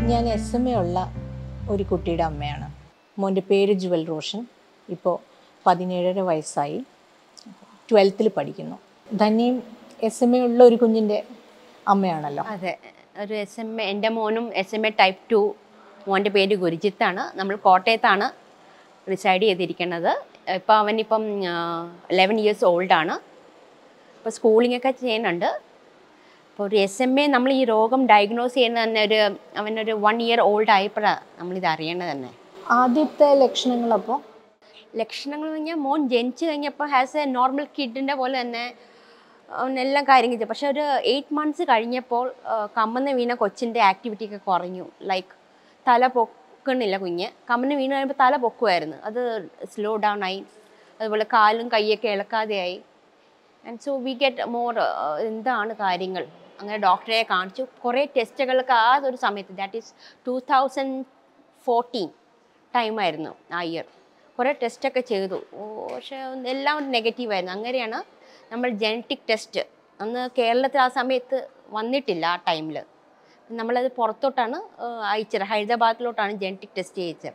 ഞാൻ S M A ഉള്ള ഒരു കുട്ടിയുടെ അമ്മയാണ് മോൻ്റെ പേര് ജുവൽ റോഷൻ ഇപ്പോൾ പതിനേഴര വയസ്സായി ട്വൽത്തിൽ പഠിക്കുന്നു ധന്യയും എസ് എം എ ഉള്ള ഒരു കുഞ്ഞിൻ്റെ അമ്മയാണല്ലോ അതെ ഒരു എസ് എം എ എൻ്റെ മോനും S M A type two മോൻ്റെ പേര് ഗുരുജിത്താണ് നമ്മൾ കോട്ടയത്താണ് റിസൈഡ് ചെയ്തിരിക്കുന്നത് ഇപ്പോൾ അവനിപ്പം ലെവൻ ഇയേഴ്സ് ഓൾഡാണ് ഇപ്പോൾ സ്കൂളിംഗ് ഒക്കെ ചെയ്യുന്നുണ്ട് അപ്പോൾ ഒരു എസ് എം എ നമ്മൾ ഈ രോഗം ഡയഗ്നോസ് ചെയ്യുന്ന തന്നെ ഒരു അവനൊരു വൺ ഇയർ ഓൾഡ് ആയപ്പോഴാണ് നമ്മളിത് അറിയണത് തന്നെ ആദ്യത്തെ ലക്ഷണങ്ങളപ്പോൾ ലക്ഷണങ്ങൾ എന്ന് പറഞ്ഞാൽ മോൻ ജനിച്ചു കഴിഞ്ഞപ്പോൾ ഹാസ് എ നോർമൽ കിഡിൻ്റെ പോലെ തന്നെ അവനെല്ലാം കാര്യങ്ങൾ ചെയ്തു പക്ഷെ ഒരു എയ്റ്റ് മന്ത്സ് കഴിഞ്ഞപ്പോൾ ആ, കമ്മന്ന് വീണ കൊച്ചിൻ്റെ ആക്ടിവിറ്റി ഒക്കെ കുറഞ്ഞു ലൈക്ക് തല പൊക്കണില്ല കുഞ്ഞ് കമ്മന്ന് വീണ് കഴിയുമ്പോൾ തല പൊക്കുമായിരുന്നു അത് സ്ലോ ഡൗൺ ആയി അതുപോലെ കാലും കൈയൊക്കെ ഇളക്കാതെയായി and so we get more എന്താണ് കാര്യങ്ങൾ അങ്ങനെ ഡോക്ടറെ കാണിച്ചു കുറേ ടെസ്റ്റുകളൊക്കെ ആ ഒരു സമയത്ത് that is two thousand fourteen ടൈമായിരുന്നു ആ ഇയർ കുറേ ടെസ്റ്റൊക്കെ ചെയ്തു ഓ, പക്ഷേ എല്ലാം നെഗറ്റീവായിരുന്നു അങ്ങനെയാണ് നമ്മൾ ജനറ്റിക് ടെസ്റ്റ് അന്ന് കേരളത്തിൽ ആ സമയത്ത് വന്നിട്ടില്ല ആ ടൈമിൽ നമ്മളത് പുറത്തോട്ടാണ് ആ, അയച്ചത് ഹൈദരാബാദിലോട്ടാണ് ജനറ്റിക് ടെസ്റ്റ് ചെയ്യിച്ചത്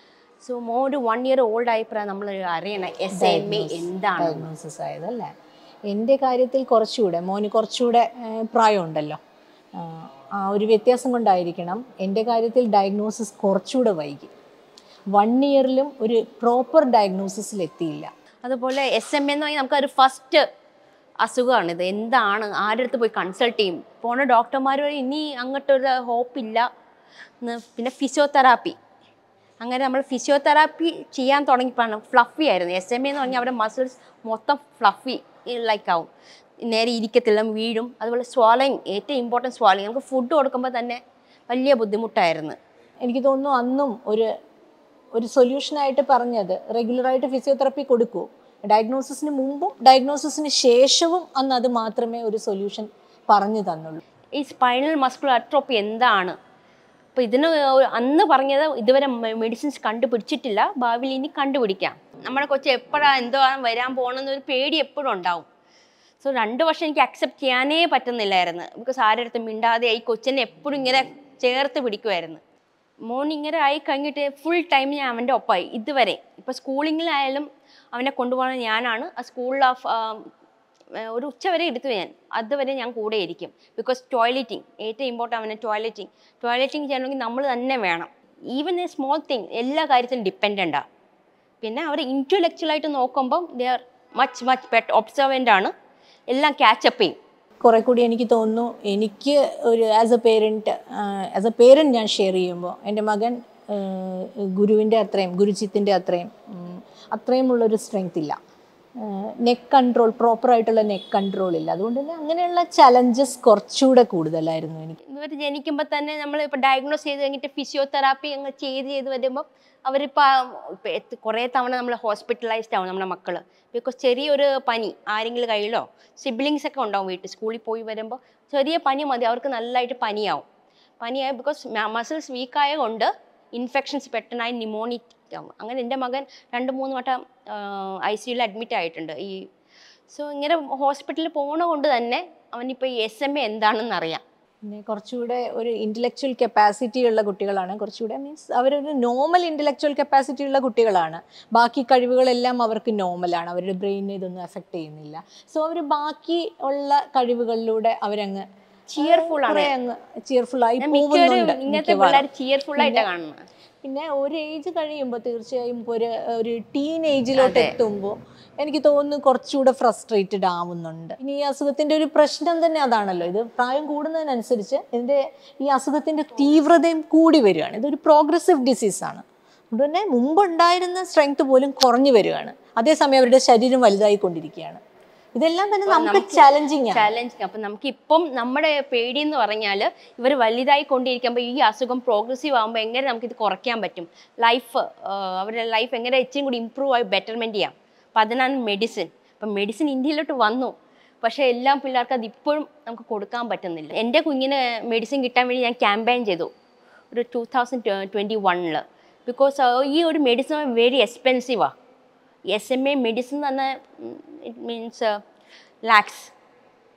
സോ മോ ഒരു വൺ ഇയർ ഓൾഡ് ആയപ്പോഴാണ് നമ്മൾ അറിയണം എസ് എം എ എന്താണ് ഡയഗ്നോസിസ് ആയതല്ലേ എൻ്റെ കാര്യത്തിൽ കുറച്ചുകൂടെ മോന് കുറച്ചുകൂടെ ഏഹ്, പ്രായമുണ്ടല്ലോ ആഹ്, ആ ഒരു വ്യത്യാസം കൊണ്ടായിരിക്കണം എൻ്റെ കാര്യത്തിൽ ഡയഗ്നോസിസ് കുറച്ചുകൂടെ വൈകി വൺ ഇയറിലും ഒരു പ്രോപ്പർ ഡയഗ്നോസിസിൽ എത്തിയില്ല അതുപോലെ എസ് എം എന്ന് പറഞ്ഞാൽ നമുക്കൊരു ഫസ്റ്റ് അസുഖമാണിത് എന്താണ് ആരുടെ അടുത്ത് പോയി കൺസൾട്ട് ചെയ്യും പോണ ഡോക്ടർമാർ പറയും ഇനി അങ്ങോട്ടൊരു ഹോപ്പില്ല എന്ന് പിന്നെ ഫിസിയോതെറാപ്പി അങ്ങനെ നമ്മൾ ഫിസിയോതെറാപ്പി ചെയ്യാൻ തുടങ്ങിയപ്പോഴാണ് ഫ്ലഫി ആയിരുന്നു എസ് എം എന്ന് പറഞ്ഞാൽ അവരുടെ മസിൽസ് മൊത്തം ഫ്ലഫി ലൈക്ക് ആവും നേരെ ഇരിക്കത്തില്ല വീഴും അതുപോലെ സ്വാലിങ് ഏറ്റവും ഇമ്പോർട്ടൻറ്റ് സ്വാലിങ് നമുക്ക് ഫുഡ് കൊടുക്കുമ്പോൾ തന്നെ വലിയ ബുദ്ധിമുട്ടായിരുന്നു എനിക്ക് തോന്നുന്നു അന്നും ഒരു ഒരു സൊല്യൂഷനായിട്ട് പറഞ്ഞത് റെഗുലറായിട്ട് ഫിസിയോതെറപ്പി കൊടുക്കൂ ഡയഗ്നോസിസിന് മുമ്പും ഡയഗ്നോസിസിന് ശേഷവും അന്ന് അത് മാത്രമേ ഒരു സൊല്യൂഷൻ പറഞ്ഞു തന്നുള്ളൂ ഈ സ്പൈനൽ മസ്കുലർ അട്രോപ്പി എന്താണ് അപ്പോൾ ഇതിന് ഒരു- അന്ന് പറഞ്ഞത് ഇതുവരെ മെഡിസിൻസ് കണ്ടുപിടിച്ചിട്ടില്ല ഭാവിയിൽ ഇനി കണ്ടുപിടിക്കാം നമ്മുടെ കൊച്ചു എപ്പോഴാണ് എന്തോ വരാൻ പോകണമെന്നൊരു പേടി എപ്പോഴും ഉണ്ടാവും സോ രണ്ട് വർഷം എനിക്ക് അക്സെപ്റ്റ് ചെയ്യാനേ പറ്റുന്നില്ലായിരുന്നു ബിക്കോസ് ആരുടെ അടുത്ത് മിണ്ടാതെ ഈ കൊച്ചിനെ എപ്പോഴും ഇങ്ങനെ ചേർത്ത് പിടിക്കുമായിരുന്നു മോൻ ഇങ്ങനെ ആയി കഴിഞ്ഞിട്ട് ഫുൾ ടൈം ഞാൻ അവൻ്റെ ഒപ്പമായി ഇതുവരെ ഇപ്പോൾ സ്കൂളിങ്ങിലായാലും അവനെ കൊണ്ടുപോകുന്നത് ഞാനാണ് ആ സ്കൂളിൽ ഓഫ് ഏഹ് ഒരു ഉച്ച വരെ എടുത്തു ഞാൻ അതുവരെ ഞാൻ കൂടെ ഇരിക്കും ബിക്കോസ് ടോയ്ലറ്റിങ് ഏറ്റവും ഇമ്പോർട്ടൻ്റ് അവന് ടോയ്ലറ്റിങ് ടോയ്ലറ്റിങ് ചെയ്യണമെങ്കിൽ നമ്മൾ തന്നെ വേണം ഈവൻ എ സ്മോൾ തിങ് എല്ലാ കാര്യത്തിലും ഡിപ്പെൻഡൻ്റാണ് പിന്നെ അവർ ഇൻറ്റലക്ച്വലായിട്ട് നോക്കുമ്പം they are much much better observant ആണ് എല്ലാം ക്യാച്ചപ്പ് ചെയ്യും കുറെ കൂടി എനിക്ക് തോന്നുന്നു എനിക്ക് ഒരു as a parent as a parent ഞാൻ ഷെയർ ചെയ്യുമ്പോൾ എൻ്റെ മകൻ ഗുരുവിൻ്റെ അത്രയും ഗുരുജിത്തിൻ്റെ അത്രയും ഉം, അത്രയുമുള്ളൊരു സ്ട്രെങ്ത് ഇല്ല നെക്ക് കൺട്രോൾ പ്രോപ്പറായിട്ടുള്ള നെക്ക് കൺട്രോൾ ഇല്ല അതുകൊണ്ട് തന്നെ അങ്ങനെയുള്ള ചലഞ്ചസ് കുറച്ചുകൂടെ കൂടുതലായിരുന്നു എനിക്ക് ഇവർ ജനിക്കുമ്പോൾ തന്നെ നമ്മൾ ഇപ്പോൾ ഡയഗ്നോസ് ചെയ്ത് കഴിഞ്ഞിട്ട് ഫിസിയോതെറാപ്പി അങ്ങ് ചെയ്ത് ചെയ്ത് വരുമ്പോൾ അവരിപ്പോൾ ഇപ്പോൾ കുറേ തവണ നമ്മൾ ഹോസ്പിറ്റലൈസ്ഡ് ആവും നമ്മുടെ മക്കൾ ബിക്കോസ് ചെറിയൊരു പനി ആരെങ്കിലും കയ്യിലോ സിബ്ലിങ്സ് ഒക്കെ ഉണ്ടാവും വീട്ടിൽ സ്കൂളിൽ പോയി വരുമ്പോൾ ചെറിയ പനി മതി അവർക്ക് നല്ലതായിട്ട് പനിയാവും പനിയായി ബിക്കോസ് മസിൽസ് വീക്കായ കൊണ്ട് ഇൻഫെക്ഷൻസ് പെട്ടെന്നായി ന്യൂമോണിക് ആവും അങ്ങനെ എൻ്റെ മകൻ രണ്ട് മൂന്ന് വട്ടം ഐ സിയുയിൽ അഡ്മിറ്റ് ആയിട്ടുണ്ട് ഈ സോ ഇങ്ങനെ ഹോസ്പിറ്റലിൽ പോണ കൊണ്ട് തന്നെ അവനിപ്പോൾ ഈ എസ് എം എ എന്താണെന്ന് അറിയാം പിന്നെ കുറച്ചുകൂടെ ഒരു ഇൻ്റലക്ച്വൽ കപ്പാസിറ്റി ഉള്ള കുട്ടികളാണ് കുറച്ചുകൂടെ മീൻസ് അവരൊരു നോർമൽ ഇൻ്റലക്ച്വൽ കപ്പാസിറ്റി ഉള്ള കുട്ടികളാണ് ബാക്കി കഴിവുകളെല്ലാം അവർക്ക് നോർമലാണ് അവരുടെ ബ്രെയിനിനെ ഇതൊന്നും എഫക്റ്റ് ചെയ്യുന്നില്ല സോ അവർ ബാക്കി ഉള്ള കഴിവുകളിലൂടെ അവരങ്ങ് Cheerful ആണ്. കുറേ അങ്ങ് ചിയർഫുൾ ആയി ഞാൻ മിക്കവരും പോകുന്നുണ്ട് ഇങ്ങനത്തെ മിക്കവാറും. പിള്ളേർ ചിയർഫുൾ ആയിട്ടാണ് കാണുന്നത് പിന്നെ ഒരു ഏജ് കഴിയുമ്പോൾ തീർച്ചയായും ഇപ്പോൾ ഒരു ഒരു ടീൻ ഏജിലോട്ട് എത്തുമ്പോൾ എനിക്ക് തോന്നുന്നു കുറച്ചുകൂടെ ഫ്രസ്ട്രേറ്റഡ് ആവുന്നുണ്ട് ഇനി ഈ അസുഖത്തിന്റെ ഒരു പ്രശ്നം തന്നെ അതാണല്ലോ ഇത് പ്രായം കൂടുന്നതിനനുസരിച്ച് ഇതിന്റെ ഈ അസുഖത്തിന്റെ തീവ്രതയും കൂടി വരികയാണ് ഇതൊരു പ്രോഗ്രസീവ് ഡിസീസാണ് അതുകൊണ്ട് തന്നെ മുമ്പുണ്ടായിരുന്ന സ്ട്രെങ്ത് പോലും കുറഞ്ഞു വരികയാണ് അതേസമയം അവരുടെ ശരീരം വലുതായിക്കൊണ്ടിരിക്കുകയാണ് ഇതെല്ലാം തന്നെ നമുക്ക് ചലഞ്ചിങ് ആണ് ചാലഞ്ചിങ് അപ്പം നമുക്ക് ഇപ്പം നമ്മുടെ പേടി എന്ന് പറഞ്ഞാൽ ഇവർ വലുതായി കൊണ്ടിരിക്കുമ്പോൾ ഈ അസുഖം പ്രോഗ്രസീവ് ആകുമ്പോൾ എങ്ങനെ നമുക്കിത് കുറയ്ക്കാൻ പറ്റും ലൈഫ് അവരുടെ ലൈഫ് എങ്ങനെ ഇച്ചിരി കൂടി ഇമ്പ്രൂവ് ആയി ബെറ്റർമെൻറ്റ് ചെയ്യാം അപ്പം അതിനാണ് മെഡിസിൻ അപ്പം മെഡിസിൻ ഇന്ത്യയിലോട്ട് വന്നു പക്ഷേ എല്ലാ പിള്ളേർക്കും അത് ഇപ്പോഴും നമുക്ക് കൊടുക്കാൻ പറ്റുന്നില്ല എൻ്റെ കുഞ്ഞിന് മെഡിസിൻ കിട്ടാൻ വേണ്ടി ഞാൻ ക്യാമ്പയിൻ ചെയ്തു ഒരു ടൂ തൗസൻഡ് ട്വൻറ്റി വണ്ണിൽ ബിക്കോസ് ഈ ഒരു മെഡിസിൻ വെരി എക്സ്പെൻസീവാണ് എസ് എം എ മെഡിസിൻ തന്നെ ഇറ്റ് മീൻസ് ലാക്സ്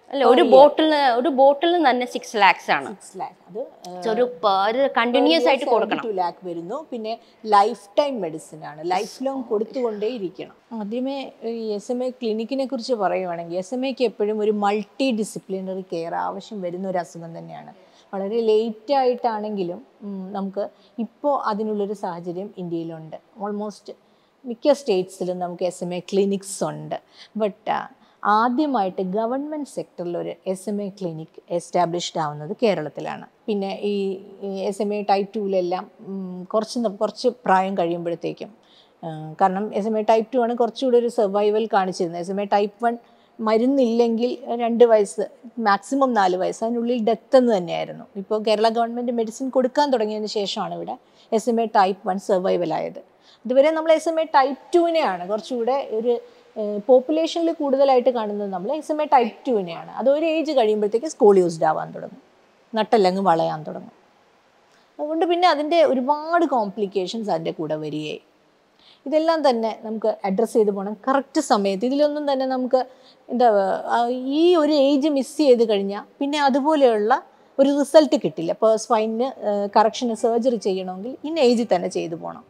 അല്ല ഒരു ബോട്ടിലിന് ഒരു ബോട്ടിലിന് തന്നെ സിക്സ് ലാക്സ് ആണ് സിക്സ് ലാക്ക് അത് So, ഒരു പ- ഒരു കണ്ടിന്യൂസ് ആയിട്ട് കൊടുക്കണം ടു ലാക്ക് വരുന്നു പിന്നെ ലൈഫ് ടൈം മെഡിസിൻ ആണ് ലൈഫ് ലോങ് കൊടുത്തുകൊണ്ടേ ഇരിക്കണം ആദ്യമേ ഈ എസ് എം എ ക്ലിനിക്കിനെ കുറിച്ച് പറയുവാണെങ്കിൽ എസ് എം എക്ക് എപ്പോഴും ഒരു മൾട്ടി ഡിസിപ്ലിനറി കെയർ ആവശ്യം വരുന്ന ഒരു അസുഖം തന്നെയാണ് വളരെ ലേറ്റ് ആയിട്ടാണെങ്കിലും ഉം, നമുക്ക് ഇപ്പോൾ അതിനുള്ളൊരു സാഹചര്യം ഇന്ത്യയിലുണ്ട് ഓൾമോസ്റ്റ് മിക്ക സ്റ്റേറ്റ്സിലും നമുക്ക് എസ് എം എ ക്ലിനിക്സ് ഉണ്ട് ബട്ട് ആദ്യമായിട്ട് ഗവൺമെൻറ് സെക്ടറിൽ ഒരു S M A clinic established ആവുന്നത് കേരളത്തിലാണ് പിന്നെ ഈ എസ് എം എ ടൈപ്പ് ടൂവിലെല്ലാം കുറച്ച് ന- കുറച്ച് പ്രായം കഴിയുമ്പോഴത്തേക്കും ആ, കാരണം S M A type two ആണ് കുറച്ചുകൂടി ഒരു സർവൈവൽ കാണിച്ചിരുന്നത് S M A type one മരുന്നില്ലെങ്കിൽ രണ്ട് വയസ്സ് മാക്സിമം നാല് വയസ്സ് അതിനുള്ളിൽ ഡെത്ത് എന്ന് തന്നെയായിരുന്നു ഇപ്പോൾ കേരള ഗവൺമെൻറ് മെഡിസിൻ കൊടുക്കാൻ തുടങ്ങിയതിന് ശേഷമാണ് ഇവിടെ S M A type one survival ആയത് ഇതുവരെ നമ്മൾ എസ് എം എ ടൈപ്പ് ടുവിനെയാണ് കുറച്ചുകൂടെ ഒരു പോപ്പുലേഷനിൽ കൂടുതലായിട്ട് കാണുന്നത് നമ്മൾ എസ് എം എ ടൈപ്പ് ടുവിനെയാണ് അത് ഒരു ഏജ് കഴിയുമ്പോഴത്തേക്ക് സ്കൂൾ യൂസ്ഡ് ആവാൻ തുടങ്ങും നട്ടെല്ലങ്ങ് വളയാൻ തുടങ്ങും അതുകൊണ്ട് പിന്നെ അതിൻ്റെ ഒരുപാട് കോംപ്ലിക്കേഷൻസ് അതിൻ്റെ കൂടെ വരികയായി ഇതെല്ലാം തന്നെ നമുക്ക് അഡ്രസ്സ് ചെയ്ത് പോകണം കറക്റ്റ് സമയത്ത് ഇതിലൊന്നും തന്നെ നമുക്ക് എന്താ ആ, ഈ ഒരു ഏജ് മിസ് ചെയ്ത് കഴിഞ്ഞാൽ പിന്നെ അതുപോലെയുള്ള ഒരു റിസൾട്ട് കിട്ടില്ല ഇപ്പോൾ സ്പൈനിന് കറക്ഷന് സർജറി ചെയ്യണമെങ്കിൽ ഇന്ന ഏജിൽ തന്നെ ചെയ്തു പോകണം